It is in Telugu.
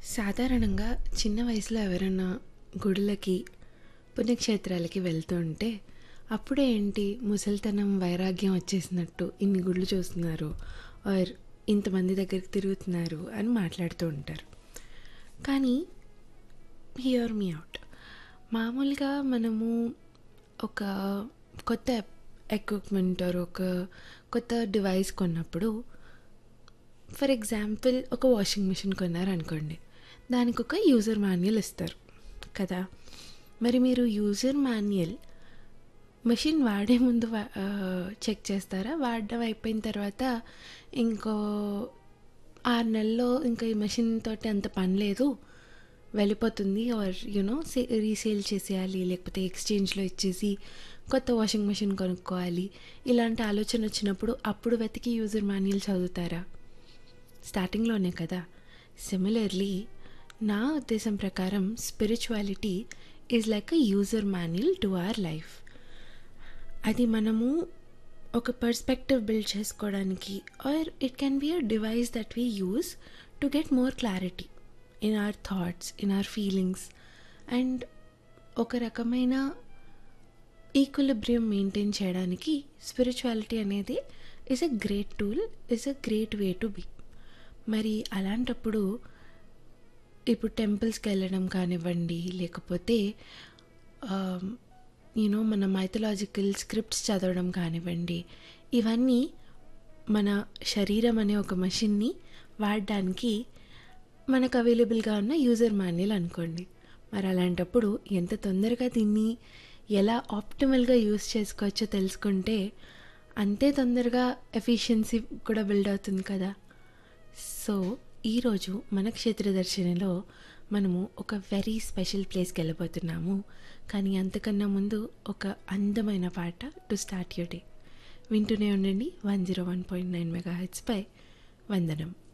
సాధారణంగా చిన్న వయసులో ఎవరైనా గుడులకి పుణ్యక్షేత్రాలకి వెళ్తూ ఉంటే అప్పుడే ఏంటి ముసలితనం వైరాగ్యం వచ్చేసినట్టు ఇన్ని గుళ్ళు చూస్తున్నారు ఆర్ ఇంతమంది దగ్గరికి తిరుగుతున్నారు అని మాట్లాడుతూ ఉంటారు కానీ హియర్ మీ అవుట్ మామూలుగా మనము ఒక కొత్త ఎక్విప్మెంట్ ఆర్ ఒక కొత్త డివైస్ కొన్నప్పుడు ఫర్ ఎగ్జాంపుల్ ఒక వాషింగ్ మిషన్ కొన్నారనుకోండి దానికి ఒక యూజర్ మాన్యువల్ ఇస్తారు కదా మరి మీరు యూజర్ మాన్యువల్ మెషిన్ వాడే ముందు వా- ఆ, చెక్ చేస్తారా వాడడం అయిపోయిన తర్వాత ఇంకో ఆరు నెలల్లో ఇంకా ఈ మెషిన్ తోటి అంత పని లేదు వెళ్ళిపోతుంది ఆర్ యునో సే రీసేల్ చేసేయాలి లేకపోతే ఎక్స్చేంజ్లో ఇచ్చేసి కొత్త వాషింగ్ మెషిన్ కొనుక్కోవాలి ఇలాంటి ఆలోచన వచ్చినప్పుడు అప్పుడు వెతికి యూజర్ మాన్యువల్ చదువుతారా స్టార్టింగ్లోనే కదా సిమిలర్లీ నా ఉద్దేశం ప్రకారం spirituality is like a user manual to our life అది మనము ఒక పర్స్పెక్టివ్ బిల్డ్ చేసుకోవడానికి or it can be a device that we use to get more clarity in our thoughts in our feelings and ఒక రకమైన ఈక్విలిబ్రియం మెయింటైన్ చేయడానికి స్పిరిచువాలిటీ అనేది is a great tool is a great way to be మరి అలాంటప్పుడు ఇప్పుడు టెంపుల్స్కి వెళ్ళడం కానివ్వండి లేకపోతే యూనో మన మైథలాజికల్ స్క్రిప్ట్స్ చదవడం కానివ్వండి ఇవన్నీ మన శరీరం అనే ఒక మషిన్ని వాడడానికి మనకు అవైలబుల్గా ఉన్న యూజర్ మాన్యువల్ అనుకోండి మరి అలాంటప్పుడు ఎంత తొందరగా దీన్ని ఎలా ఆప్టిమల్గా యూస్ చేసుకోవచ్చో తెలుసుకుంటే అంతే తొందరగా ఎఫిషియన్సీ కూడా బిల్డ్ అవుతుంది కదా సో ఈరోజు మన క్షేత్ర దర్శనలో మనము ఒక వెరీ స్పెషల్ ప్లేస్కి వెళ్ళబోతున్నాము కానీ అంతకన్నా ముందు ఒక అందమైన పాట టు స్టార్ట్ యూర్ డే వింటూనే ఉండండి one zero one point nine mega హెచ్పై వందనం